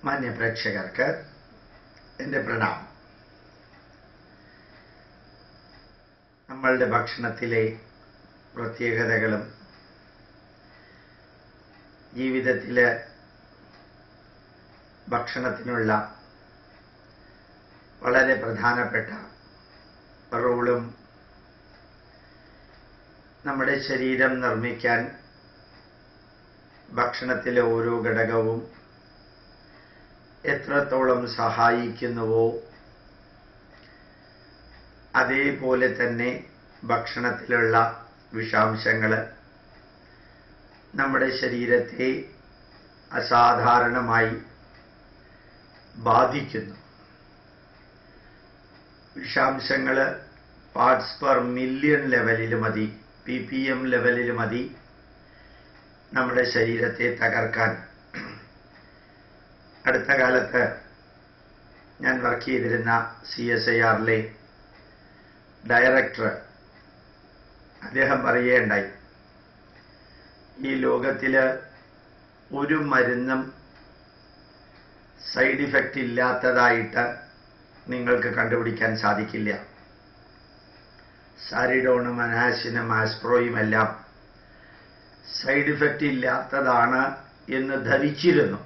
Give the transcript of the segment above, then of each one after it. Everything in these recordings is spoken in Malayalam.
മാന്യ പ്രേക്ഷകർക്ക് എൻ്റെ പ്രണാമം നമ്മളുടെ ഭക്ഷണത്തിലെ പ്രത്യേകതകളും ജീവിതത്തിൽ ഭക്ഷണത്തിനുള്ള വളരെ പ്രധാനപ്പെട്ട റോളും നമ്മുടെ ശരീരം നിർമ്മിക്കാൻ ഭക്ഷണത്തിലെ ഓരോ ഘടകവും എത്രത്തോളം സഹായിക്കുന്നുവോ അതേപോലെ തന്നെ ഭക്ഷണത്തിലുള്ള വിഷാംശങ്ങൾ നമ്മുടെ ശരീരത്തെ അസാധാരണമായി ബാധിക്കുന്നു വിഷാംശങ്ങൾ പാർട്സ് പെർ മില്യൺ ലെവലിൽ മതി പി പി എം ലെവലിൽ മതി നമ്മുടെ ശരീരത്തെ തകർക്കാൻ അടുത്ത കാലത്ത് ഞാൻ വർക്ക് ചെയ്തിരുന്ന സി എസ് ഐ ആറിലെ ഡയറക്ടർ അദ്ദേഹം പറയുകയുണ്ടായി ഈ ലോകത്തിൽ ഒരു മരുന്നും സൈഡ് ഇഫക്റ്റ് ഇല്ലാത്തതായിട്ട് നിങ്ങൾക്ക് കണ്ടുപിടിക്കാൻ സാധിക്കില്ല സാരിഡോണും അനാസിനും ആസ്പ്രോയും എല്ലാം സൈഡ് ഇഫക്റ്റ് ഇല്ലാത്തതാണ് എന്ന് ധരിച്ചിരുന്നു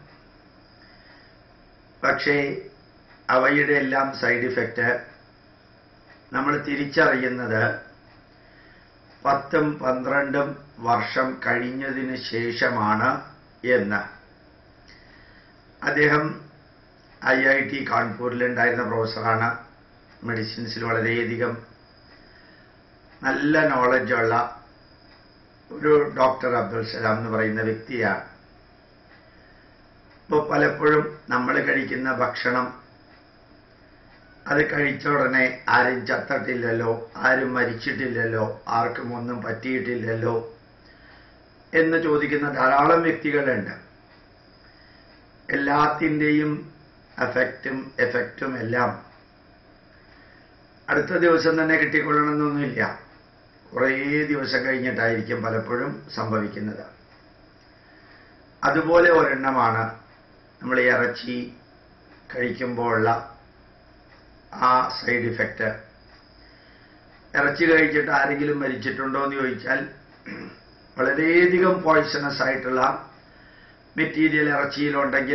പക്ഷേ അവയുടെ എല്ലാം സൈഡ് ഇഫക്റ്റ് നമ്മൾ തിരിച്ചറിയുന്നത് പത്തും പന്ത്രണ്ടും വർഷം കഴിഞ്ഞതിന് ശേഷമാണ് എന്ന് അദ്ദേഹം ഐ ഐ ടി കാൺപൂരിലുണ്ടായിരുന്ന പ്രൊഫസറാണ് മെഡിസിൻസിൽ വളരെയധികം നല്ല നോളജുള്ള ഒരു ഡോക്ടർ അബ്ദുൽ സലാം എന്ന് പറയുന്ന വ്യക്തിയാണ് ഇപ്പോൾ പലപ്പോഴും നമ്മൾ കഴിക്കുന്ന ഭക്ഷണം അത് കഴിച്ച ഉടനെ ആരും ചത്തട്ടില്ലല്ലോ ആരും മരിച്ചിട്ടില്ലല്ലോ ആർക്കും ഒന്നും പറ്റിയിട്ടില്ലല്ലോ എന്ന് ചോദിക്കുന്ന ധാരാളം വ്യക്തികളുണ്ട് എല്ലാത്തിൻ്റെയും എഫക്റ്റും എഫക്റ്റും എല്ലാം അടുത്ത ദിവസം തന്നെ കിട്ടിക്കൊള്ളണമെന്നൊന്നുമില്ല കുറേ ദിവസം കഴിഞ്ഞിട്ടായിരിക്കും പലപ്പോഴും സംഭവിക്കുന്നത് അതുപോലെ ഒരെണ്ണമാണ് നമ്മൾ ഇറച്ചി കഴിക്കുമ്പോഴുള്ള ആ സൈഡ് ഇഫക്റ്റ് ഇറച്ചി കഴിച്ചിട്ട് ആരെങ്കിലും മരിച്ചിട്ടുണ്ടോ എന്ന് ചോദിച്ചാൽ വളരെയധികം പോയ്സണസ് ആയിട്ടുള്ള മെറ്റീരിയൽ ഇറച്ചിയിലുണ്ടെങ്കിൽ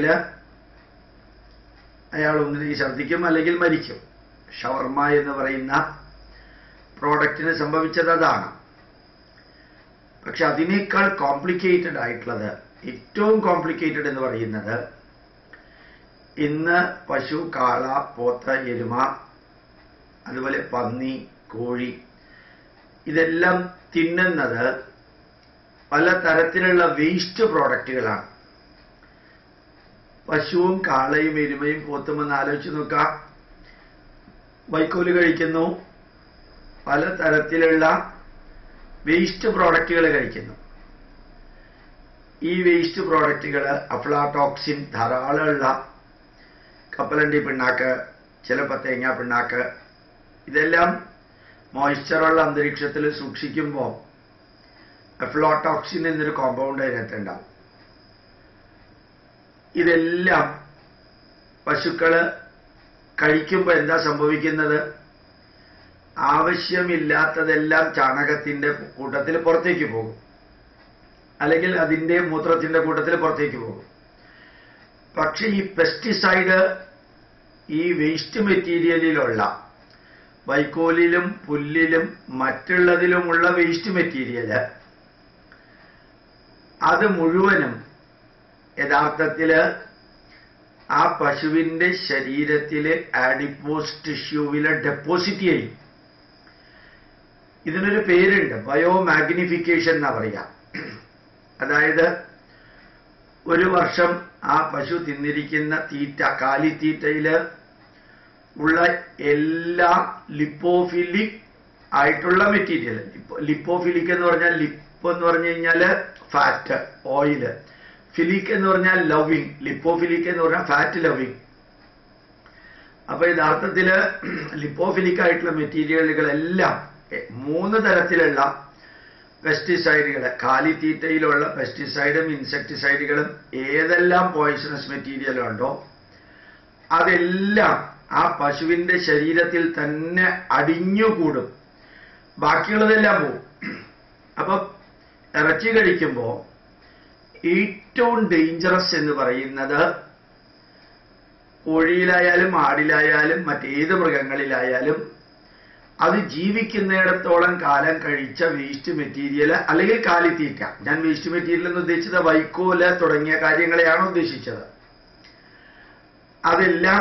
അയാൾ ഒന്നിലേക്ക് ഛർദ്ദിക്കും അല്ലെങ്കിൽ മരിക്കും ഷവർമ എന്ന് പറയുന്ന പ്രോഡക്റ്റിന് സംഭവിച്ചത് അതാണ് പക്ഷെ അതിനേക്കാൾ കോംപ്ലിക്കേറ്റഡ് ആയിട്ടുള്ളത് ഏറ്റവും കോംപ്ലിക്കേറ്റഡ് എന്ന് പറയുന്നത് ഇന്ന് പശു കാള പോത്ത് എരുമ അതുപോലെ പന്നി കോഴി ഇതെല്ലാം തിന്നുന്നത് പല തരത്തിലുള്ള വേസ്റ്റ് പ്രോഡക്റ്റുകളാണ് പശുവും കാളയും എരുമയും പോത്തും എന്ന് ആലോചിച്ച് നോക്കാം വൈക്കോല് കഴിക്കുന്നു പല തരത്തിലുള്ള വേസ്റ്റ് പ്രോഡക്റ്റുകൾ കഴിക്കുന്നു ഈ വേസ്റ്റ് പ്രോഡക്റ്റുകൾ അഫ്ലാടോക്സിൻ ധാരാളമുള്ള കപ്പലണ്ടി പിണ്ണാക്ക് ചിലപ്പോൾ തേങ്ങാ പിണ്ണാക്ക് ഇതെല്ലാം മോയ്സ്ചറുള്ള അന്തരീക്ഷത്തിൽ സൂക്ഷിക്കുമ്പോൾ അഫ്ലോട്ടോക്സിൻ എന്നൊരു കോമ്പൗണ്ട് അതിനകത്തുണ്ടാവും ഇതെല്ലാം പശുക്കള് കഴിക്കുമ്പോൾ എന്താ സംഭവിക്കുന്നത് ആവശ്യമില്ലാത്തതെല്ലാം ചാണകത്തിന്റെ കൂട്ടത്തിൽ പുറത്തേക്ക് പോകും അല്ലെങ്കിൽ അതിന്റെ മൂത്രത്തിന്റെ കൂട്ടത്തിൽ പുറത്തേക്ക് പോകും പക്ഷെ ഈ പെസ്റ്റിസൈഡ് ഈ വേസ്റ്റ് മെറ്റീരിയലിലുള്ള വൈക്കോലിലും പുല്ലിലും മറ്റുള്ളതിലുമുള്ള വേസ്റ്റ് മെറ്റീരിയല് അത് മുഴുവനും യഥാർത്ഥത്തില് ആ പശുവിന്റെ ശരീരത്തിലെ ആഡിപ്പോസ് ടിഷ്യൂവിലെ ഡെപ്പോസിറ്റ് ചെയ്യും ഇതിനൊരു പേരുണ്ട് ബയോ മാഗ്നിഫിക്കേഷൻ എന്നാ പറയാ അതായത് ഒരു വർഷം ആ പശു തിന്നിരിക്കുന്ന തീറ്റ കാലിത്തീറ്റയില് ഉള്ള എല്ലാ ലിപ്പോഫിലിക് ആയിട്ടുള്ള മെറ്റീരിയൽ ലിപ്പോഫിലിക് എന്ന് പറഞ്ഞാൽ ലിപ്പ് എന്ന് പറഞ്ഞു കഴിഞ്ഞാല് ഫാറ്റ് ഓയില് ഫിലിക് എന്ന് പറഞ്ഞാൽ ലവിങ് ലിപ്പോഫിലിക് എന്ന് പറഞ്ഞാൽ ഫാറ്റ് ലവിങ് അപ്പൊ യഥാർത്ഥത്തില് ലിപ്പോഫിലിക് ആയിട്ടുള്ള മെറ്റീരിയലുകളെല്ലാം എ- മൂന്ന് തരത്തിലുള്ള പെസ്റ്റിസൈഡുകൾ കാലിത്തീറ്റയിലുള്ള പെസ്റ്റിസൈഡും ഇൻസെക്ടിസൈഡുകളും ഏതെല്ലാം പോയിസണസ് മെറ്റീരിയൽ ഉണ്ടോ അതെല്ലാം ആ പശുവിന്റെ ശരീരത്തിൽ തന്നെ അടിഞ്ഞുകൂടും ബാക്കിയുള്ളതെല്ലാം പോവും അപ്പൊ ഇറച്ചി കഴിക്കുമ്പോൾ ഏറ്റവും ഡേഞ്ചറസ് എന്ന് പറയുന്നത് കോഴിയിലായാലും ആടിലായാലും മറ്റേത് മൃഗങ്ങളിലായാലും അത് ജീവിക്കുന്നിടത്തോളം കാലം കഴിച്ച വേസ്റ്റ് മെറ്റീരിയൽ അല്ലെങ്കിൽ കാലിത്തീറ്റ ഞാൻ വേസ്റ്റ് മെറ്റീരിയൽ എന്ന് ഉദ്ദേശിച്ചത് വൈക്കോല് തുടങ്ങിയ കാര്യങ്ങളെയാണ് ഉദ്ദേശിച്ചത് അതെല്ലാം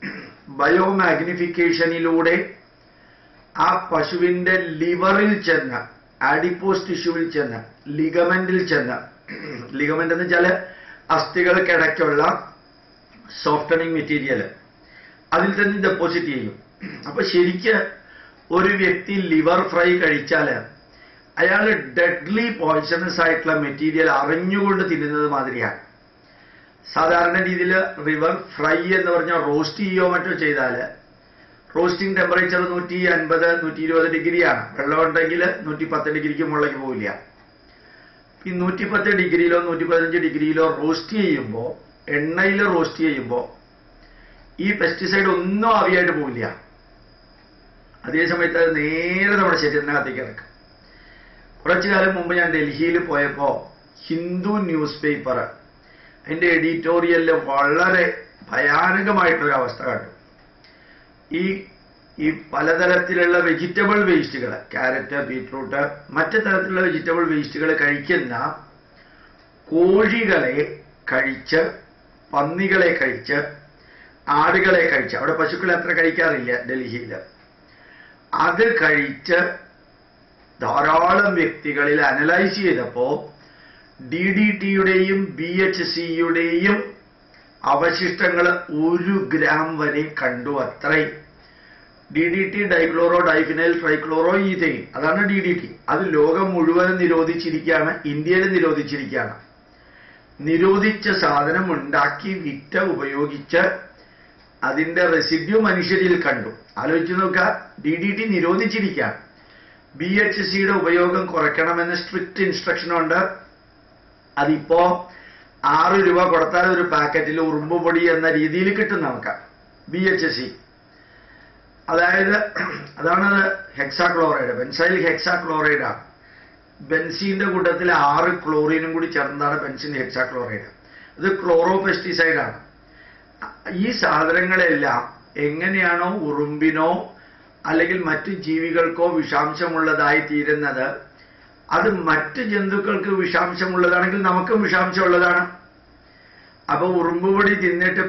ബയോമാഗ്നിഫിക്കേഷനിലൂടെ ആ പശുവിന്റെ ലിവറിൽ ചെന്ന് ആഡിപ്പോസ് ടിഷ്യൂവിൽ ചെന്ന് ലിഗമെന്റിൽ ചെന്ന് ലിഗമെന്റ് എന്ന് വെച്ചാൽ അസ്ഥികൾക്കിടയ്ക്കുള്ള സോഫ്റ്റണിങ് മെറ്റീരിയൽ അതിൽ തന്നെ ഡെപ്പോസിറ്റ് ചെയ്യും അപ്പൊ ശരിക്ക് ഒരു വ്യക്തി ലിവർ ഫ്രൈ കഴിച്ചാൽ അയാൾ ഡെഡ്ലി പോയ്സണസ് ആയിട്ടുള്ള മെറ്റീരിയൽ അറിഞ്ഞുകൊണ്ട് തിന്നുന്നത് മാതിരിയാണ് സാധാരണ രീതിയിൽ റിവർ ഫ്രൈ എന്ന് പറഞ്ഞാൽ റോസ്റ്റ് ചെയ്യോ മറ്റോ ചെയ്താൽ റോസ്റ്റിംഗ് ടെമ്പറേച്ചർ നൂറ്റി അൻപത് നൂറ്റി ഇരുപത് ഡിഗ്രിയാണ് വെള്ളം ഉണ്ടെങ്കിൽ നൂറ്റി പത്ത് ഡിഗ്രിക്ക് മുകളിലേക്ക് പോവില്ല ഈ നൂറ്റി പത്ത് ഡിഗ്രിയിലോ നൂറ്റി പതിനഞ്ച് ഡിഗ്രിയിലോ റോസ്റ്റ് ചെയ്യുമ്പോൾ എണ്ണയിൽ റോസ്റ്റ് ചെയ്യുമ്പോൾ ഈ പെസ്റ്റിസൈഡ് ഒന്നും ആവിയായിട്ട് പോവില്ല അതേ സമയത്ത് അത് നേരെ നമ്മുടെ ശരീരത്തിനകത്തേക്ക് ഇറക്കും കുറച്ചു കാലം മുമ്പ് ഞാൻ ഡൽഹിയിൽ പോയപ്പോൾ ഹിന്ദു ന്യൂസ് പേപ്പർ അതിന്റെ എഡിറ്റോറിയലിൽ വളരെ ഭയാനകമായിട്ടൊരു അവസ്ഥ കണ്ടു ഈ ഈ പലതരത്തിലുള്ള വെജിറ്റബിൾ വേസ്റ്റുകൾ ക്യാരറ്റ് ബീറ്റ്റൂട്ട് മറ്റു തരത്തിലുള്ള വെജിറ്റബിൾ വേസ്റ്റുകൾ കഴിക്കുന്ന കോഴികളെ കഴിച്ച് പന്നികളെ കഴിച്ച് ആടുകളെ കഴിച്ച് അവിടെ പശുക്കളെ അത്ര കഴിക്കാറില്ല ഡൽഹിയിൽ അത് കഴിച്ച് ധാരാളം വ്യക്തികളിൽ അനലൈസ് ചെയ്തപ്പോൾ ഡി ഡി ടിയുടെയും ബി എച്ച് സിയുടെയും അവശിഷ്ടങ്ങൾ ഒരു ഗ്രാം വരെ കണ്ടു അത്രയും D D T dichloro diphenyl trichloro ethane അതാണ് ഡി ഡി ടി അത് ലോകം മുഴുവനും നിരോധിച്ചിരിക്കുകയാണ് ഇന്ത്യയിൽ നിരോധിച്ചിരിക്കുകയാണ് നിരോധിച്ച സാധനം ഉണ്ടാക്കി വിറ്റ ഉപയോഗിച്ച് അതിന്റെ റെസിഡ്യൂ മനുഷ്യരിൽ കണ്ടു ആലോചിച്ച് നോക്കുക ഡി ഡി ടി നിരോധിച്ചിരിക്കുകയാണ് ബി എച്ച് സിയുടെ ഉപയോഗം കുറയ്ക്കണമെന്ന് സ്ട്രിക്റ്റ് ഇൻസ്ട്രക്ഷൻ ഉണ്ട് അതിപ്പോ ആറ് രൂപ കൊടുത്താൽ ഒരു പാക്കറ്റിൽ ഉറുമ്പ് പൊടി എന്ന രീതിയിൽ കിട്ടും നമുക്ക് ബി എച്ച് സി അതായത് അതാണ് ഹെക്സാക്ലോറൈഡ് ബെൻസൈൽ ഹെക്സാക്ലോറൈഡ് ആണ് ബെൻസീന്റെ കൂട്ടത്തിൽ ആറ് ക്ലോറീനും കൂടി ചേർന്നതാണ് ബെൻസിൻ ഹെക്സാക്ലോറൈഡ് ഇത് ക്ലോറോ പെസ്റ്റിസൈഡ് ആണ് ഈ സാധനങ്ങളെല്ലാം എങ്ങനെയാണോ ഉറുമ്പിനോ അല്ലെങ്കിൽ മറ്റു ജീവികൾക്കോ വിഷാംശമുള്ളതായി തീരുന്നത് അത് മറ്റ് ജന്തുക്കൾക്ക് വിഷാംശമുള്ളതാണെങ്കിൽ നമുക്കും വിഷാംശമുള്ളതാണ് അപ്പൊ ഉറുമ്പ് പൊടി തിന്നിട്ട്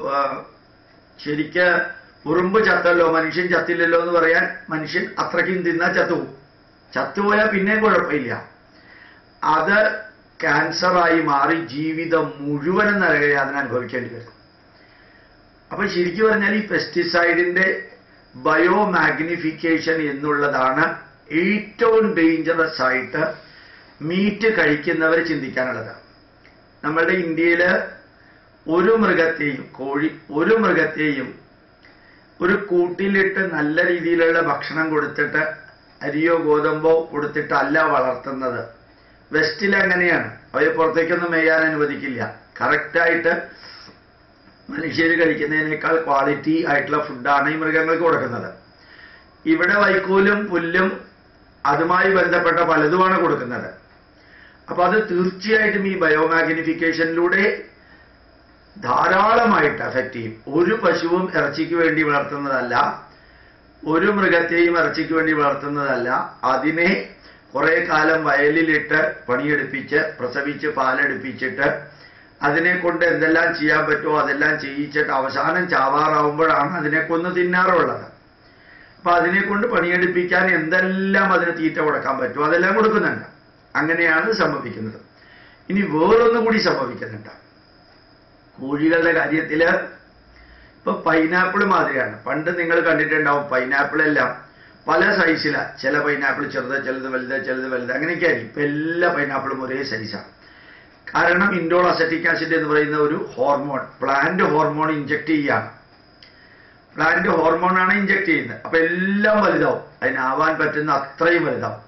ശരിക്ക് ഉറുമ്പ് ചത്തല്ലോ മനുഷ്യൻ ചത്തില്ലല്ലോ എന്ന് പറയാൻ മനുഷ്യൻ അത്രയ്ക്കും തിന്നാ ചത്തുപോകും ചത്തുപോയാൽ പിന്നെയും കുഴപ്പമില്ല അത് ക്യാൻസറായി മാറി ജീവിതം മുഴുവനും നരകയാതന അനുഭവിക്കേണ്ടി വരും അപ്പൊ ശരിക്കും പറഞ്ഞാൽ ഈ പെസ്റ്റിസൈഡിന്റെ ബയോമാഗ്നിഫിക്കേഷൻ എന്നുള്ളതാണ് ഏറ്റവും ഡേഞ്ചറസ് ആയിട്ട് മീറ്റ് കഴിക്കുന്നവർ ചിന്തിക്കാനുള്ളത് നമ്മളുടെ ഇന്ത്യയിൽ ഒരു മൃഗത്തെയും കോഴി ഒരു മൃഗത്തെയും ഒരു കൂട്ടിലിട്ട് നല്ല രീതിയിലുള്ള ഭക്ഷണം കൊടുത്തിട്ട് അരിയോ ഗോതമ്പോ കൊടുത്തിട്ടല്ല വളർത്തുന്നത് വെസ്റ്റിൽ അങ്ങനെയാണ് അവയെ പുറത്തേക്കൊന്നും മേയാൻ അനുവദിക്കില്ല കറക്റ്റായിട്ട് മനുഷ്യർ കഴിക്കുന്നതിനേക്കാൾ ക്വാളിറ്റി ആയിട്ടുള്ള ഫുഡാണ് ഈ മൃഗങ്ങൾക്ക് കൊടുക്കുന്നത് ഇവിടെ വൈക്കോലും പുല്ലും അതുമായി ബന്ധപ്പെട്ട പലതുമാണ് കൊടുക്കുന്നത് അപ്പൊ അത് തീർച്ചയായിട്ടും ഈ ബയോമാഗ്നിഫിക്കേഷനിലൂടെ ധാരാളമായിട്ട് അഫക്റ്റ് ചെയ്യും ഒരു പശുവും ഇറച്ചിക്ക് വേണ്ടി വളർത്തുന്നതല്ല ഒരു മൃഗത്തെയും ഇറച്ചിക്ക് വേണ്ടി വളർത്തുന്നതല്ല അതിനെ കുറെ കാലം വയലിലിട്ട് പണിയെടുപ്പിച്ച് പ്രസവിച്ച് പാലെടുപ്പിച്ചിട്ട് അതിനെ കൊണ്ട് എന്തെല്ലാം ചെയ്യാൻ പറ്റുമോ അതെല്ലാം ചെയ്യിച്ചിട്ട് അവസാനം ചാവാറാവുമ്പോഴാണ് അതിനെ കൊന്ന് തിന്നാറുള്ളത് അപ്പൊ അതിനെ കൊണ്ട് പണിയെടുപ്പിക്കാൻ എന്തെല്ലാം അതിന് തീറ്റ കൊടുക്കാൻ പറ്റുമോ അതെല്ലാം കൊടുക്കുന്നുണ്ട് അങ്ങനെയാണ് സംഭവിക്കുന്നത് ഇനി വേറൊന്നും കൂടി സംഭവിക്കുന്നുണ്ട് കോഴികളുടെ കാര്യത്തില് ഇപ്പൊ പൈനാപ്പിൾ മാതിരിയാണ് പണ്ട് നിങ്ങൾ കണ്ടിട്ടുണ്ടാവും പൈനാപ്പിൾ എല്ലാം പല സൈസിലാണ് ചില പൈനാപ്പിൾ ചെറുത് ചിലത് വലുത് ചിലത് വലുത് അങ്ങനെയൊക്കെ ആയിരിക്കും ഇപ്പൊ എല്ലാ പൈനാപ്പിളും ഒരേ സൈസാണ് കാരണം ഇൻഡോൾ അസറ്റിക് ആസിഡ് എന്ന് പറയുന്ന ഒരു ഹോർമോൺ പ്ലാന്റ് ഹോർമോൺ ഇഞ്ചക്ട് ചെയ്യാണ് പ്ലാന്റ് ഹോർമോണാണ് ഇഞ്ചക്ട് ചെയ്യുന്നത് അപ്പൊ എല്ലാം വലുതാവും അതിനാവാൻ പറ്റുന്ന അത്രയും വലുതാവും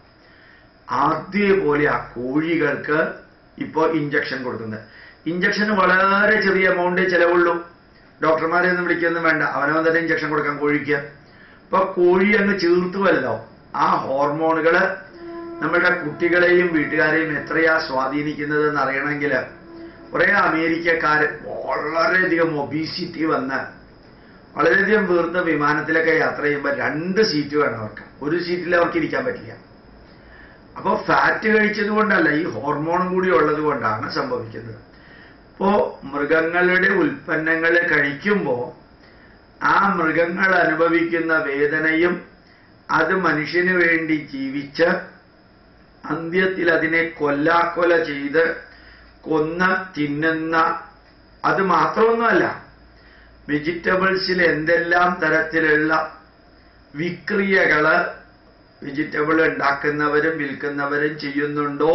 അതേപോലെ ആ കോഴികൾക്ക് ഇപ്പോൾ ഇഞ്ചക്ഷൻ കൊടുക്കുന്നത് ഇഞ്ചക്ഷന് വളരെ ചെറിയ എമൗണ്ടേ ചിലവുള്ളൂ ഡോക്ടർമാരെ ഒന്നും വിളിക്കൊന്നും വേണ്ട അവനവൻ തന്നെ ഇഞ്ചക്ഷൻ കൊടുക്കാൻ കോഴിക്ക് ഇപ്പൊ കോഴി അങ്ങ് ചീർത്ത് വലുതാവും ആ ഹോർമോണുകള് നമ്മുടെ കുട്ടികളെയും വീട്ടുകാരെയും എത്രയാ സ്വാധീനിക്കുന്നത് എന്ന് അറിയണമെങ്കിൽ കുറെ അമേരിക്കക്കാര് വളരെയധികം ഒബീസിറ്റി വന്ന് വളരെയധികം വീർത്ത വിമാനത്തിലൊക്കെ യാത്ര ചെയ്യുമ്പോൾ രണ്ട് സീറ്റ് വേണം അവർക്ക് ഒരു സീറ്റിൽ അവർക്ക് ഇരിക്കാൻ പറ്റില്ല അപ്പോൾ ഫാറ്റ് കഴിച്ചത് കൊണ്ടല്ല ഈ ഹോർമോൺ കൂടി ഉള്ളത് കൊണ്ടാണ് സംഭവിക്കുന്നത് ഇപ്പോ മൃഗങ്ങളുടെ ഉൽപ്പന്നങ്ങൾ കഴിക്കുമ്പോൾ ആ മൃഗങ്ങൾ അനുഭവിക്കുന്ന വേദനയും അത് മനുഷ്യന് വേണ്ടി ജീവിച്ച് അന്ത്യത്തിൽ അതിനെ കൊല്ലാക്കൊല ചെയ്ത് കൊന്ന് തിന്നുന്ന അത് മാത്രമൊന്നുമല്ല വെജിറ്റബിൾസിൽ എന്തെല്ലാം തരത്തിലുള്ള വിക്രിയകള് വെജിറ്റബിൾ ഉണ്ടാക്കുന്നവരും വിൽക്കുന്നവരും ചെയ്യുന്നുണ്ടോ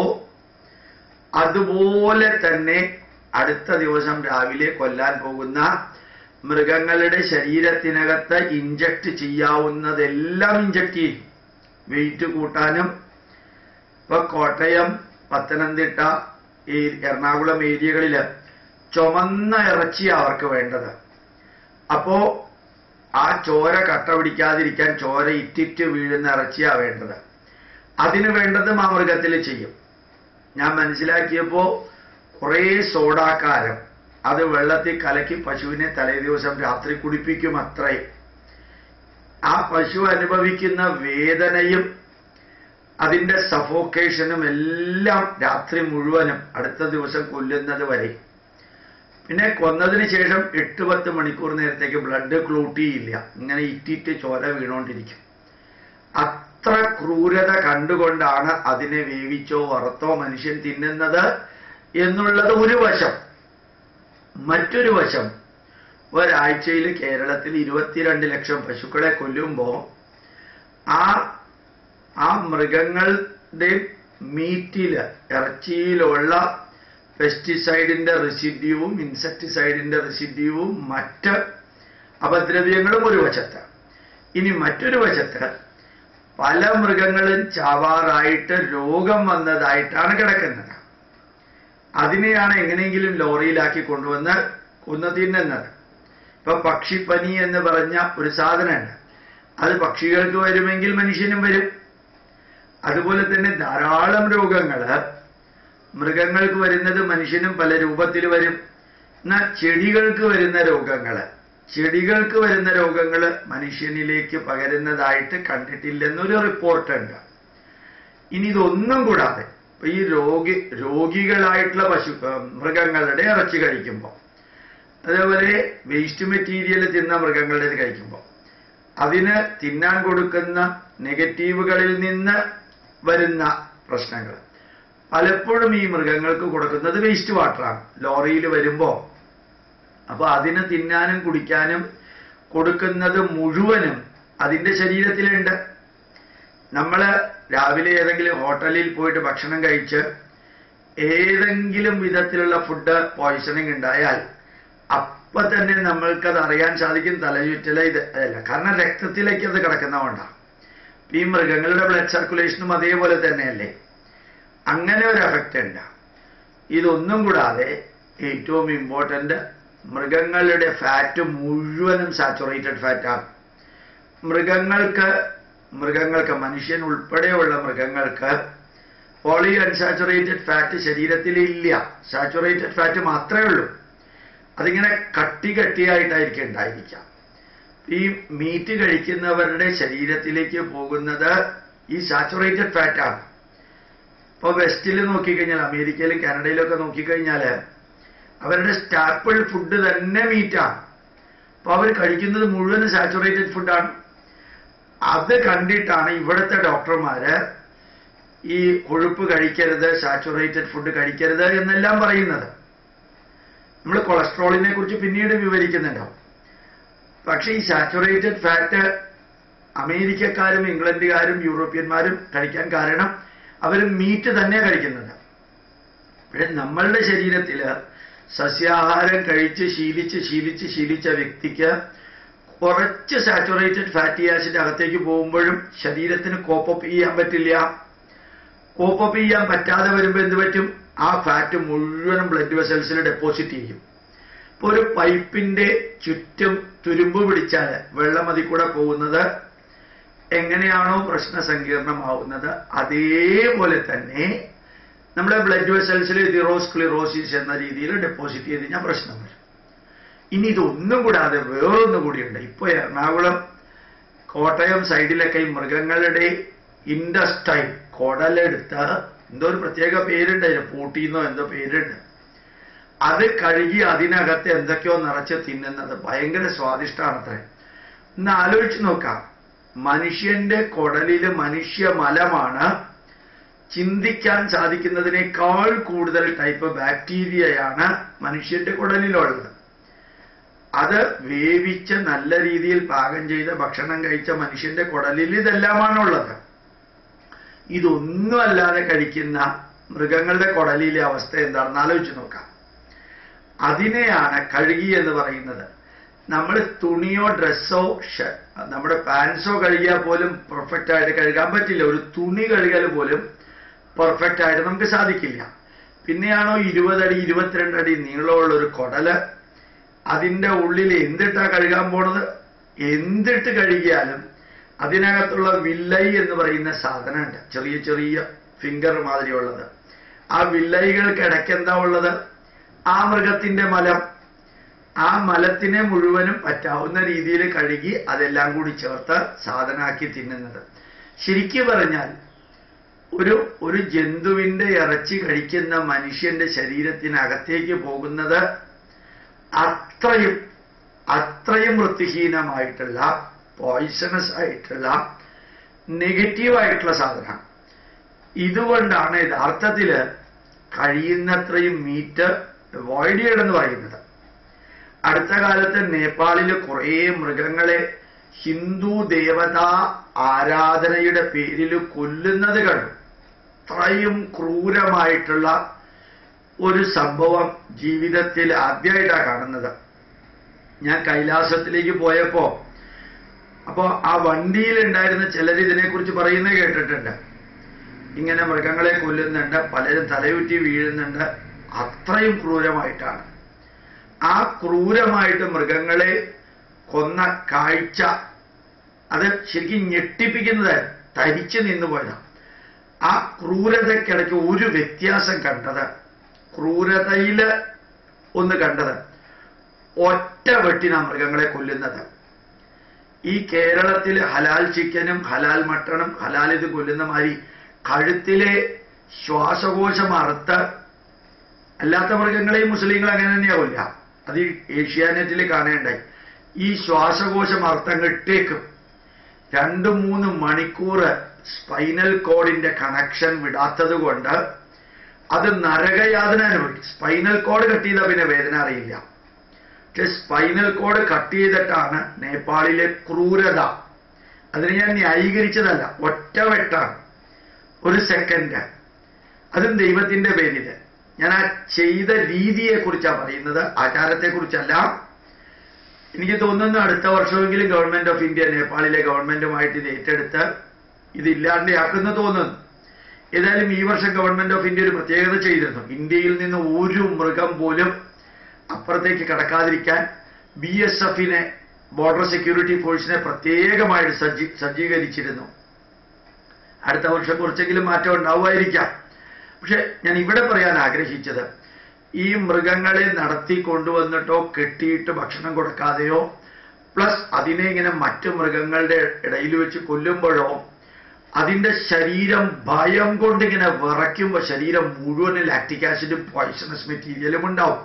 അതുപോലെ തന്നെ അടുത്ത ദിവസം രാവിലെ കൊല്ലാൻ പോകുന്ന മൃഗങ്ങളുടെ ശരീരത്തിനകത്ത് ഇഞ്ചക്ട് ചെയ്യാവുന്നതെല്ലാം ഇഞ്ചക്ട് ചെയ്യും വെയിറ്റ് കൂട്ടാനും ഇപ്പൊ കോട്ടയം പത്തനംതിട്ട ഈ എറണാകുളം ഏരിയകളിൽ ചുമന്ന ഇറച്ചിയാണ് അവർക്ക് വേണ്ടത് അപ്പോ ആ ചോര കട്ട പിടിക്കാതിരിക്കാൻ ചോര ഇറ്റിറ്റ് വീഴുന്ന ഇറച്ചിയാ വേണ്ടത് അതിന് വേണ്ടതും ആ മൃഗത്തിൽ ചെയ്യും ഞാൻ മനസ്സിലാക്കിയപ്പോ കുറേ സോഡാക്കാരം അത് വെള്ളത്തിൽ കലക്കി പശുവിനെ തലേ ദിവസം രാത്രി കുടിപ്പിക്കും അത്രേ ആ പശു അനുഭവിക്കുന്ന വേദനയും അതിന്റെ സഫോക്കേഷനും എല്ലാം രാത്രി മുഴുവനും അടുത്ത ദിവസം കൊല്ലുന്നത് വരെ പിന്നെ കൊന്നതിന് ശേഷം എട്ട് പത്ത് മണിക്കൂർ നേരത്തേക്ക് ബ്ലഡ് ക്ലൂട്ട് ചെയ്യില്ല ഇങ്ങനെ ഇറ്റിറ്റ് ചോര വീണോണ്ടിരിക്കും അത്ര ക്രൂരത കണ്ടുകൊണ്ടാണ് അതിനെ വേവിച്ചോ വറുത്തോ മനുഷ്യൻ തിന്നുന്നത് എന്നുള്ളത് ഒരു വശം മറ്റൊരു വശം ഒരാഴ്ചയിൽ കേരളത്തിൽ ഇരുപത്തിരണ്ട് ലക്ഷം പശുക്കളെ കൊല്ലുമ്പോൾ ആ ആ മൃഗങ്ങളുടെ മീറ്റില് ഇറച്ചിയിലുള്ള പെസ്റ്റിസൈഡിന്റെ റെസിഡ്യൂവും ഇൻസെക്ടിസൈഡിന്റെ റെസിഡ്യൂവും മറ്റ് അപദ്രവ്യങ്ങളും ഒരു വശത്ത് ഇനി മറ്റൊരു വശത്ത് പല മൃഗങ്ങളും ചാവാറായിട്ട് രോഗം വന്നതായിട്ടാണ് കിടക്കുന്നത് അതിനെയാണ് എങ്ങനെയെങ്കിലും ലോറിയിലാക്കി കൊണ്ടുവന്ന് കൊന്നു തിന്നുന്നത് ഇപ്പൊ പക്ഷിപ്പനി എന്ന് പറഞ്ഞ ഒരു സാധനമുണ്ട് അത് പക്ഷികൾക്ക് വരുമെങ്കിൽ മനുഷ്യനും വരും അതുപോലെ തന്നെ ധാരാളം രോഗങ്ങള് മൃഗങ്ങൾക്ക് വരുന്നത് മനുഷ്യനും പല രൂപത്തിൽ വരും എന്നാൽ ചെടികൾക്ക് വരുന്ന രോഗങ്ങള് ചെടികൾക്ക് വരുന്ന രോഗങ്ങള് മനുഷ്യനിലേക്ക് പകരുന്നതായിട്ട് കണ്ടിട്ടില്ലെന്നൊരു റിപ്പോർട്ടുണ്ട് ഇനി ഇതൊന്നും കൂടാതെ ഇപ്പൊ ഈ രോഗി രോഗികളായിട്ടുള്ള പശു മൃഗങ്ങളുടെ ഇറച്ചി കഴിക്കുമ്പോൾ അതേപോലെ വേസ്റ്റ് മെറ്റീരിയൽ തിന്ന മൃഗങ്ങളുടെ കഴിക്കുമ്പോൾ അതിന് തിന്നാൻ കൊടുക്കുന്ന നെഗറ്റീവുകളിൽ നിന്ന് വരുന്ന പ്രശ്നങ്ങൾ പലപ്പോഴും ഈ മൃഗങ്ങൾക്ക് കൊടുക്കുന്നത് വേസ്റ്റ് വാട്ടറാണ് ലോറിയിൽ വരുമ്പോൾ അപ്പൊ അതിന് തിന്നാനും കുടിക്കാനും കൊടുക്കുന്നത് മുഴുവനും അതിന്റെ ശരീരത്തിലുണ്ട് നമ്മൾ രാവിലെ ഏതെങ്കിലും ഹോട്ടലിൽ പോയിട്ട് ഭക്ഷണം കഴിച്ച് ഏതെങ്കിലും വിധത്തിലുള്ള ഫുഡ് പോയിസണിങ് ഉണ്ടായാൽ അപ്പൊ തന്നെ നമ്മൾക്കത് അറിയാൻ സാധിക്കും തലചുറ്റല ഇത് അല്ല കാരണം രക്തത്തിലേക്ക് അത് കിടക്കുന്നതുകൊണ്ടാണ് ഈ മൃഗങ്ങളുടെ ബ്ലഡ് സർക്കുലേഷനും അതേപോലെ തന്നെയല്ലേ അങ്ങനെ ഒരു എഫക്റ്റ് ഉണ്ട് ഇതൊന്നും കൂടാതെ ഏറ്റവും ഇമ്പോർട്ടൻ്റ് മൃഗങ്ങളുടെ ഫാറ്റ് മുഴുവനും സാച്ചുറേറ്റഡ് ഫാറ്റാണ് മൃഗങ്ങൾക്ക് മൃഗങ്ങൾക്ക് മനുഷ്യൻ ഉൾപ്പെടെയുള്ള മൃഗങ്ങൾക്ക് പോളി അൺസാച്ചുറേറ്റഡ് ഫാറ്റ് ശരീരത്തിൽ ഇല്ല സാച്ചുറേറ്റഡ് ഫാറ്റ് മാത്രമേ ഉള്ളൂ അതിങ്ങനെ കട്ടി കട്ടിയായിട്ടായിരിക്കും ഉണ്ടായിരിക്കാം ഈ മീറ്റ് കഴിക്കുന്നവരുടെ ശരീരത്തിലേക്ക് പോകുന്നത് ഈ സാച്ചുറേറ്റഡ് ഫാറ്റാണ് ഇപ്പോൾ വെസ്റ്റിൽ നോക്കിക്കഴിഞ്ഞാൽ അമേരിക്കയിലും കാനഡയിലും ഒക്കെ നോക്കിക്കഴിഞ്ഞാൽ അവരുടെ സ്റ്റാപ്പിൾ ഫുഡ് തന്നെ മീറ്റാണ് അപ്പോൾ അവർ കഴിക്കുന്നത് മുഴുവൻ സാച്ചുറേറ്റഡ് ഫുഡാണ് അത് കണ്ടിട്ടാണ് ഇവിടുത്തെ ഡോക്ടർമാര് ഈ കൊഴുപ്പ് കഴിക്കരുത് സാച്ചുറേറ്റഡ് ഫുഡ് കഴിക്കരുത് എന്നെല്ലാം പറയുന്നത് നമ്മൾ കൊളസ്ട്രോളിനെ കുറിച്ച് പിന്നീട് വിവരിക്കുന്നുണ്ടാവും പക്ഷേ ഈ സാച്ചുറേറ്റഡ് ഫാറ്റ് അമേരിക്കക്കാരും ഇംഗ്ലണ്ടുകാരും യൂറോപ്യന്മാരും കഴിക്കാൻ കാരണം അവർ മീറ്റ് തന്നെ കഴിക്കുന്നത് പക്ഷേ നമ്മളുടെ ശരീരത്തിൽ സസ്യാഹാരം കഴിച്ച് ശീലിച്ച് ശീലിച്ച് ശീലിച്ച വ്യക്തിക്ക് കുറച്ച് സാച്ചുറേറ്റഡ് ഫാറ്റി ആസിഡ് അകത്തേക്ക് പോകുമ്പോഴും ശരീരത്തിന് കോപ്പപ്പ് ചെയ്യാൻ പറ്റില്ല കോപ്പപ്പ് ചെയ്യാൻ പറ്റാതെ വരുമ്പോൾ എന്ത് പറ്റും ആ ഫാറ്റ് മുഴുവനും ബ്ലഡ് വെസൽസിൽ ഡെപ്പോസിറ്റ് ചെയ്യും ഒരു പൈപ്പിന്റെ ചുറ്റും തുരുമ്പ് പിടിച്ചാൽ വെള്ളം അതിൽ കൂടെ പോകുന്നത് എങ്ങനെയാണോ പ്രശ്ന സങ്കീർണമാവുന്നത് അതേപോലെ തന്നെ നമ്മുടെ ബ്ലഡ് വെസൽസിൽ തിറോസ്ക്ലിറോസിസ് എന്ന രീതിയിൽ ഡെപ്പോസിറ്റ് ചെയ്ത് കഴിഞ്ഞാൽ പ്രശ്നം വരും ഇനി ഇതൊന്നും കൂടാതെ വേറൊന്നും കൂടിയുണ്ട് ഇപ്പോൾ എറണാകുളം കോട്ടയം സൈഡിലൊക്കെ ഈ മൃഗങ്ങളുടെ ഇൻഡസ്റ്റൈൻ കുടലെടുത്ത് എന്തോ ഒരു പ്രത്യേക പേരുണ്ട് അതിന് പൂട്ടിന്നോ എന്തോ പേരുണ്ട് അത് കഴുകി അതിനകത്ത് എന്തൊക്കെയോ നിറച്ച് തിന്നുന്നത് ഭയങ്കര സ്വാദിഷ്ടമാണത്രേ ഒന്ന് ആലോചിച്ച് നോക്കാം മനുഷ്യന്റെ കുടലില് മനുഷ്യ മലമാണ് ചിന്തിക്കാൻ സാധിക്കുന്നതിനേക്കാൾ കൂടുതൽ ടൈപ്പ് ബാക്ടീരിയയാണ് മനുഷ്യന്റെ കുടലിലുള്ളത് അത് വേവിച്ച് നല്ല രീതിയിൽ പാകം ചെയ്ത ഭക്ഷണം കഴിച്ച മനുഷ്യന്റെ കുടലിൽ ഇതെല്ലാമാണുള്ളത് ഇതൊന്നും അല്ലാതെ കഴിക്കുന്ന മൃഗങ്ങളുടെ കുടലിലെ അവസ്ഥ എന്താണെന്ന് ആലോചിച്ച് നോക്കാം അതിനെയാണ് കഴുകി എന്ന് പറയുന്നത് നമ്മൾ തുണിയോ ഡ്രസ്സോ നമ്മുടെ പാൻസോ കഴുകിയാൽ പോലും പെർഫെക്റ്റ് ആയിട്ട് കഴുകാൻ പറ്റില്ല ഒരു തുണി കഴുകൽ പോലും പെർഫെക്റ്റ് ആയിട്ട് നമുക്ക് സാധിക്കില്ല പിന്നെയാണോ ഇരുപതടി ഇരുപത്തിരണ്ട് അടി നീളമുള്ള ഒരു കുടല് അതിൻ്റെ ഉള്ളിൽ എന്തിട്ടാ കഴുകാൻ പോണത് എന്തിട്ട് കഴുകിയാലും അതിനകത്തുള്ള വില്ലൈ എന്ന് പറയുന്ന സാധനമുണ്ട് ചെറിയ ചെറിയ ഫിംഗർ മാതിരിയുള്ളത് ആ വില്ലൈകൾക്ക് ഇടയ്ക്ക് എന്താ ഉള്ളത് ആ മൃഗത്തിന്റെ മലം ആ മലത്തിനെ മുഴുവനും പറ്റാവുന്ന രീതിയിൽ കഴുകി അതെല്ലാം കൂടി ചേർത്ത് സാധനാക്കി തിന്നുന്നത് ശരിക്കും പറഞ്ഞാൽ ഒരു ഒരു ജന്തുവിന്റെ ഇറച്ചി കഴിക്കുന്ന മനുഷ്യന്റെ ശരീരത്തിനകത്തേക്ക് പോകുന്നത് അത്രയും അത്രയും വൃത്തിഹീനമായിട്ടുള്ള പോയിസണസ് ആയിട്ടുള്ള നെഗറ്റീവായിട്ടുള്ള സാധനം ഇതുകൊണ്ടാണ് യഥാർത്ഥത്തിൽ കഴിയുന്നത്രയും മീറ്റ് അവോയ്ഡ് ചെയ്യണമെന്ന് പറയുന്നത് അടുത്ത കാലത്ത് നേപ്പാളിൽ കുറേ മൃഗങ്ങളെ ഹിന്ദു ദേവതാ ആരാധനയുടെ പേരിൽ കൊല്ലുന്നത് കണ്ടു അത്രയും ക്രൂരമായിട്ടുള്ള ഒരു സംഭവം ജീവിതത്തിൽ ആദ്യമായിട്ടാണ് കാണുന്നത് ഞാൻ കൈലാസത്തിലേക്ക് പോയപ്പോ അപ്പോൾ ആ വണ്ടിയിലുണ്ടായിരുന്ന ചിലർ ഇതിനെക്കുറിച്ച് പറയുന്നത് കേട്ടിട്ടുണ്ട് ഇങ്ങനെ മൃഗങ്ങളെ കൊല്ലുന്നുണ്ട് പലരും തലയുറ്റി വീഴുന്നുണ്ട് അത്രയും ക്രൂരമായിട്ടാണ് ആ ക്രൂരമായിട്ട് മൃഗങ്ങളെ കൊന്ന കാഴ്ച അത് ശരിക്കും ഞെട്ടിപ്പിക്കുന്നത് തരിച്ചു നിന്നു പോയതാണ് ആ ക്രൂരതയ്ക്കിടയ്ക്ക് ഒരു വ്യത്യാസം കണ്ടത് ക്രൂരതയില് ഒന്ന് കണ്ടത് ഒറ്റ വെട്ടിന മൃഗങ്ങളെ കൊല്ലുന്നത് ഈ കേരളത്തിൽ ഹലാൽ ചിക്കനും ഹലാൽ മട്ടണും ഹലാൽ ഇത് കൊല്ലുന്ന മാതിരി കഴുത്തിലെ ശ്വാസകോശം അറുത്ത് അല്ലാത്ത മൃഗങ്ങളെയും മുസ്ലിങ്ങൾ അങ്ങനെ തന്നെയാ കൊല്ലുക അത് ഈ ഏഷ്യാനെറ്റിൽ കാണേണ്ടായി ഈ ശ്വാസകോശം അർത്ഥം ഇട്ടേക്കും രണ്ട് മൂന്ന് മണിക്കൂർ സ്പൈനൽ കോഡിന്റെ കണക്ഷൻ വിടാത്തത് കൊണ്ട് അത് നരകയാതന അനുഭവിക്കും സ്പൈനൽ കോഡ് കട്ട് ചെയ്താൽ പിന്നെ വേദന അറിയില്ല പക്ഷെ സ്പൈനൽ കോഡ് കട്ട് ചെയ്തിട്ടാണ് നേപ്പാളിലെ ക്രൂരത അതിന് ഞാൻ ന്യായീകരിച്ചതല്ല ഒറ്റ വെട്ടാണ് ഒരു സെക്കൻഡ് അതും ദൈവത്തിന്റെ പേരിൽ ഞാൻ ആ ചെയ്ത രീതിയെ കുറിച്ചാണ് പറയുന്നത് ആചാരത്തെ കുറിച്ചല്ല എനിക്ക് തോന്നുന്നു അടുത്ത വർഷമെങ്കിലും ഗവൺമെന്റ് ഓഫ് ഇന്ത്യ നേപ്പാളിലെ ഗവൺമെന്റുമായിട്ട് ഇത് ഏറ്റെടുത്ത് ഇത് ഇല്ലാണ്ടാക്കുമെന്ന് തോന്നുന്നു ഏതായാലും ഈ വർഷം ഗവൺമെന്റ് ഓഫ് ഇന്ത്യ ഒരു പ്രത്യേകത ചെയ്തിരുന്നു ഇന്ത്യയിൽ നിന്ന് ഒരു മൃഗം പോലും അപ്പുറത്തേക്ക് കടക്കാതിരിക്കാൻ ബി എസ് എഫിനെ ബോർഡർ സെക്യൂരിറ്റി ഫോഴ്സിനെ പ്രത്യേകമായിട്ട് സജ്ജീ സജ്ജീകരിച്ചിരുന്നു അടുത്ത വർഷം കുറച്ചെങ്കിലും മാറ്റം ഉണ്ടാവുമായിരിക്കാം പക്ഷെ ഞാൻ ഇവിടെ പറയാൻ ആഗ്രഹിച്ചത് ഈ മൃഗങ്ങളെ നടത്തി കൊണ്ടുവന്നിട്ടോ കെട്ടിയിട്ട് ഭക്ഷണം കൊടുക്കാതെയോ പ്ലസ് അതിനെ ഇങ്ങനെ മറ്റു മൃഗങ്ങളുടെ ഇടയിൽ വെച്ച് കൊല്ലുമ്പോഴോ അതിന്റെ ശരീരം ഭയം കൊണ്ട് ഇങ്ങനെ വിറയ്ക്കുമ്പോൾ ശരീരം മുഴുവൻ ലാക്റ്റിക് ആസിഡും പോയിസണസ് മെറ്റീരിയലും ഉണ്ടാവും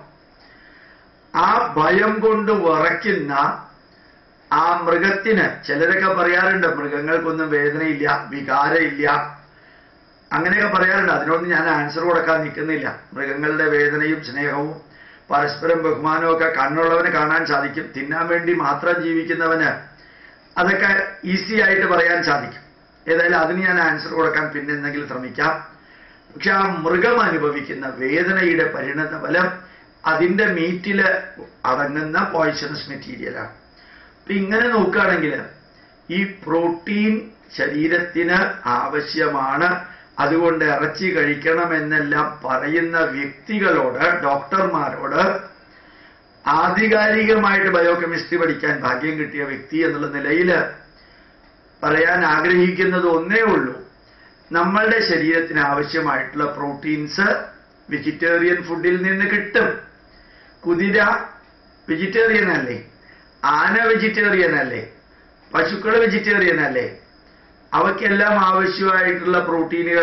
ആ ഭയം കൊണ്ട് വിറയ്ക്കുന്ന ആ മൃഗത്തിന് ചിലരൊക്കെ പറയാറുണ്ട് മൃഗങ്ങൾക്കൊന്നും വേദനയില്ല വികാരമില്ല അങ്ങനെയൊക്കെ പറയാറുണ്ട് അതിനൊന്നും ഞാൻ ആൻസർ കൊടുക്കാൻ നിൽക്കുന്നില്ല മൃഗങ്ങളുടെ വേദനയും സ്നേഹവും പരസ്പരം ബഹുമാനവും ഒക്കെ കണ്ണുള്ളവന് കാണാൻ സാധിക്കും തിന്നാൻ വേണ്ടി മാത്രം ജീവിക്കുന്നവന് അതൊക്കെ ഈസി ആയിട്ട് പറയാൻ സാധിക്കും ഏതായാലും അതിന് ഞാൻ ആൻസർ കൊടുക്കാൻ പിന്നെ എന്തെങ്കിലും ശ്രമിക്കാം പക്ഷെ ആ മൃഗം അനുഭവിക്കുന്ന വേദനയുടെ പരിണത ഫലം അതിന്റെ മീറ്റില് അടങ്ങുന്ന പോയിസണസ് മെറ്റീരിയലാണ് അപ്പൊ ഇങ്ങനെ നോക്കുകയാണെങ്കിൽ ഈ പ്രോട്ടീൻ ശരീരത്തിന് ആവശ്യമാണ് അതുകൊണ്ട് ഇറച്ചി കഴിക്കണമെന്നെല്ലാം പറയുന്ന വ്യക്തികളോട് ഡോക്ടർമാരോട് ആദ്യം ആധികാരികമായിട്ട് ബയോകെമിസ്ട്രി പഠിക്കാൻ ഭാഗ്യം കിട്ടിയ വ്യക്തി എന്നുള്ള നിലയിൽ പറയാൻ ആഗ്രഹിക്കുന്നത് ഒന്നേ ഉള്ളൂ നമ്മളുടെ ശരീരത്തിന് ആവശ്യമായിട്ടുള്ള പ്രോട്ടീൻസ് വെജിറ്റേറിയൻ ഫുഡിൽ നിന്ന് കിട്ടും കുതിര വെജിറ്റേറിയൻ അല്ലേ ആന വെജിറ്റേറിയൻ അല്ലേ പശുക്കൾ വെജിറ്റേറിയൻ അല്ലേ അവയ്ക്കെല്ലാം ആവശ്യമായിട്ടുള്ള പ്രോട്ടീനുകൾ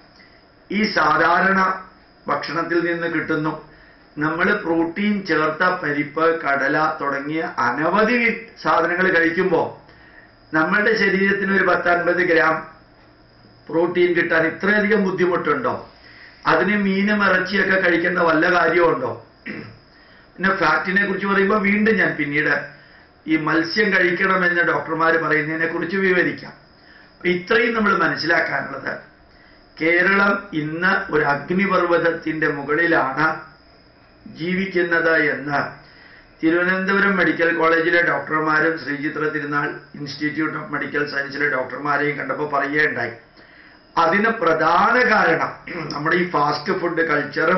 ഈ സാധാരണ ഭക്ഷണത്തിൽ നിന്ന് കിട്ടുന്നു നമ്മൾ പ്രോട്ടീൻ ചേർത്ത പരിപ്പ് കടല തുടങ്ങിയ അനവധി സാധനങ്ങൾ കഴിക്കുമ്പോൾ നമ്മളുടെ ശരീരത്തിന് ഒരു പത്തൻപത് ഗ്രാം പ്രോട്ടീൻ കിട്ടാൻ ഇത്രയധികം ബുദ്ധിമുട്ടുണ്ടോ അതിന് മീനും ഇറച്ചിയൊക്കെ കഴിക്കേണ്ട വല്ല കാര്യമുണ്ടോ പിന്നെ ഫാറ്റിനെ കുറിച്ച് പറയുമ്പോൾ വീണ്ടും ഞാൻ പിന്നീട് ഈ മത്സ്യം കഴിക്കണമെന്ന് ഡോക്ടർമാർ പറയുന്നതിനെ കുറിച്ച് വിവരിക്കാം അപ്പൊ ഇത്രയും നമ്മൾ മനസ്സിലാക്കാനുള്ളത് കേരളം ഇന്ന് ഒരു അഗ്നിപർവ്വതത്തിന്റെ മുകളിലാണ് ജീവിക്കുന്നത് എന്ന് തിരുവനന്തപുരം മെഡിക്കൽ കോളേജിലെ ഡോക്ടർമാരും ശ്രീചിത്ര തിരുനാൾ ഇൻസ്റ്റിറ്റ്യൂട്ട് ഓഫ് മെഡിക്കൽ സയൻസിലെ ഡോക്ടർമാരെയും കണ്ടപ്പോൾ പറയുകയുണ്ടായി അതിന് പ്രധാന കാരണം നമ്മുടെ ഈ ഫാസ്റ്റ് ഫുഡ് കൾച്ചറും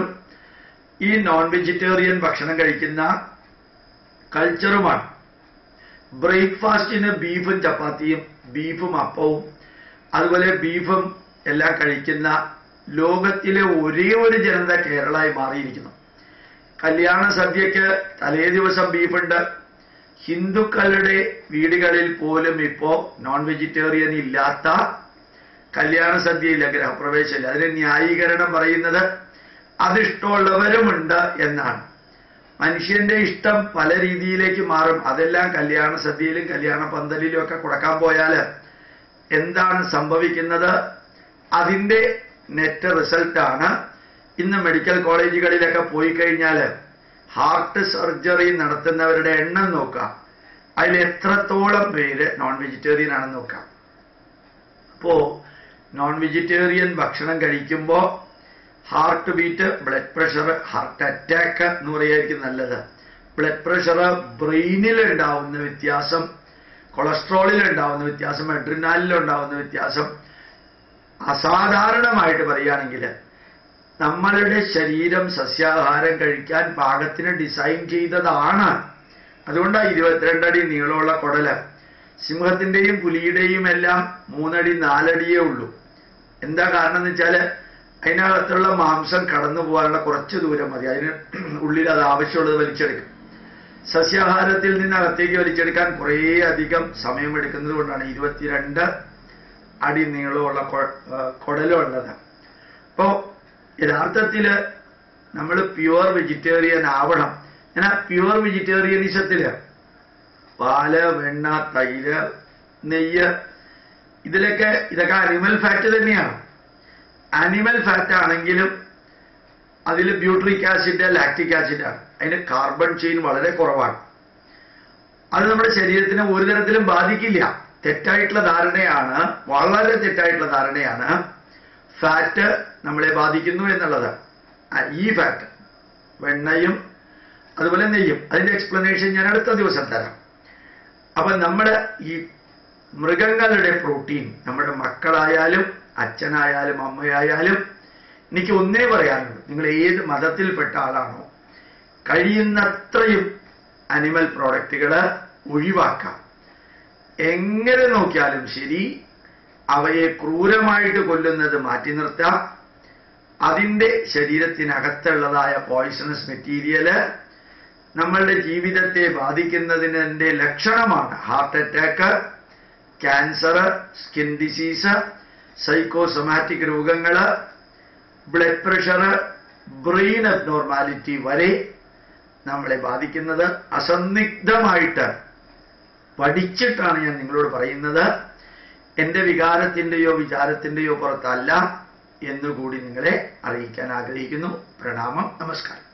ഈ നോൺ വെജിറ്റേറിയൻ ഭക്ഷണം കഴിക്കുന്ന കൾച്ചറുമാണ് ബ്രേക്ക്ഫാസ്റ്റിന് ബീഫും ചപ്പാത്തിയും ബീഫും അപ്പവും അതുപോലെ ബീഫും എല്ലാം കഴിക്കുന്ന ലോകത്തിലെ ഒരേ ഒരു ജനത കേരളമായി മാറിയിരിക്കുന്നു കല്യാണ സദ്യക്ക് തലേ ദിവസം ബീഫുണ്ട് ഹിന്ദുക്കളുടെ വീടുകളിൽ പോലും ഇപ്പോ നോൺ വെജിറ്റേറിയൻ ഇല്ലാത്ത കല്യാണ സദ്യയില്ല ഗൃഹപ്രവേശമില്ല അതിന് ന്യായീകരണം പറയുന്നത് അതിഷ്ടമുള്ളവരുമുണ്ട് എന്നാണ് മനുഷ്യന്റെ ഇഷ്ടം പല രീതിയിലേക്ക് മാറും അതെല്ലാം കല്യാണ സദ്യയിലും കല്യാണ പന്തലിലും ഒക്കെ കൊടുക്കാൻ പോയാൽ എന്താണ് സംഭവിക്കുന്നത് അതിന്റെ നെറ്റ് റിസൾട്ടാണ് ഇന്ന് മെഡിക്കൽ കോളേജുകളിലൊക്കെ പോയി കഴിഞ്ഞാൽ ഹാർട്ട് സർജറി നടത്തുന്നവരുടെ എണ്ണം നോക്കാം അതിൽ എത്രത്തോളം പേര് നോൺ വെജിറ്റേറിയൻ ആണെന്ന് നോക്കാം അപ്പോ നോൺ വെജിറ്റേറിയൻ ഭക്ഷണം കഴിക്കുമ്പോൾ heart beat blood pressure heart attack എന്ന് പറയായിരിക്കും നല്ലത് ബ്ലഡ് പ്രഷർ ബ്രെയിനിൽ ഉണ്ടാവുന്ന വ്യത്യാസം കൊളസ്ട്രോളിൽ ഉണ്ടാവുന്ന വ്യത്യാസം അഡ്രിനാലിൽ ഉണ്ടാവുന്ന വ്യത്യാസം അസാധാരണമായിട്ട് പറയുകയാണെങ്കിൽ നമ്മളുടെ ശരീരം സസ്യാഹാരം കഴിക്കാൻ പാകത്തിന് ഡിസൈൻ ചെയ്തതാണ് അതുകൊണ്ടാണ് ഇരുപത്തിരണ്ടടി നീളമുള്ള കുടല് സിംഹത്തിന്റെയും പുലിയുടെയും എല്ലാം മൂന്നടി നാലടിയേ ഉള്ളൂ എന്താ കാരണം എന്ന് വെച്ചാല് അതിനകത്തുള്ള മാംസം കടന്നു പോകാനുള്ള കുറച്ച് ദൂരം മതി അതിന് ഉള്ളിൽ അത് ആവശ്യമുള്ളത് വലിച്ചെടുക്കും സസ്യാഹാരത്തിൽ നിന്ന് അകത്തേക്ക് വലിച്ചെടുക്കാൻ കുറേ അധികം സമയമെടുക്കുന്നത് കൊണ്ടാണ് ഇരുപത്തിരണ്ട് അടി നീളമുള്ള കുടലുള്ളത് അപ്പോൾ യഥാർത്ഥത്തില് നമ്മൾ പ്യുവർ വെജിറ്റേറിയൻ ആവണം ഞാൻ ആ പ്യുവർ വെജിറ്റേറിയനിസത്തില് പാല് വെണ്ണ തൈര് നെയ്യ് ഇതിലൊക്കെ ഇതൊക്കെ അനിമൽ ഫാറ്റ് തന്നെയാണ് അനിമൽ ഫാറ്റ് ആണെങ്കിലും അതിൽ ബ്യൂട്രിക് ആസിഡ് ലാക്റ്റിക് ആസിഡാണ് അതിന് കാർബൺ ചെയിൻ വളരെ കുറവാണ് അത് നമ്മുടെ ശരീരത്തിനെ ഒരു തരത്തിലും ബാധിക്കില്ല തെറ്റായിട്ടുള്ള ധാരണയാണ് വളരെ തെറ്റായിട്ടുള്ള ധാരണയാണ് ഫാറ്റ് നമ്മളെ ബാധിക്കുന്നു എന്നുള്ളത് ആ, ഈ ഫാറ്റ് വെണ്ണയും അതുപോലെ നെയ്യും അതിന്റെ എക്സ്പ്ലനേഷൻ ഞാൻ അടുത്ത ദിവസം തരാം അപ്പൊ നമ്മുടെ ഈ മൃഗങ്ങളുടെ പ്രോട്ടീൻ നമ്മുടെ മക്കളായാലും അച്ഛനായാലും അമ്മയായാലും എനിക്ക് ഒന്നേ പറയാനുള്ളൂ നിങ്ങൾ ഏത് മതത്തിൽപ്പെട്ട ആളാണോ കഴിയുന്നത്രയും അനിമൽ പ്രോഡക്റ്റുകൾ ഒഴിവാക്കാം എങ്ങനെ നോക്കിയാലും ശരി അവയെ ക്രൂരമായിട്ട് കൊല്ലുന്നത് മാറ്റി നിർത്താം അതിൻ്റെ ശരീരത്തിനകത്തുള്ളതായ പോയിസണസ് മെറ്റീരിയല് നമ്മളുടെ ജീവിതത്തെ ബാധിക്കുന്നതിൻ്റെ ലക്ഷണമാണ് heart attack cancer skin disease psychosomatic രോഗങ്ങൾ ബ്ലഡ് പ്രഷർ ബ്രെയിൻ അബ്നോർമാലിറ്റി വരെ നമ്മളെ ബാധിക്കുന്നത് അസന്നിഗ്ധമായിട്ട് പഠിച്ചിട്ടാണ് ഞാൻ നിങ്ങളോട് പറയുന്നത് എൻ്റെ വികാരത്തിൻ്റെയോ വിചാരത്തിൻ്റെയോ പുറത്തല്ല എന്നുകൂടി നിങ്ങളെ അറിയിക്കാൻ ആഗ്രഹിക്കുന്നു പ്രണാമം നമസ്കാരം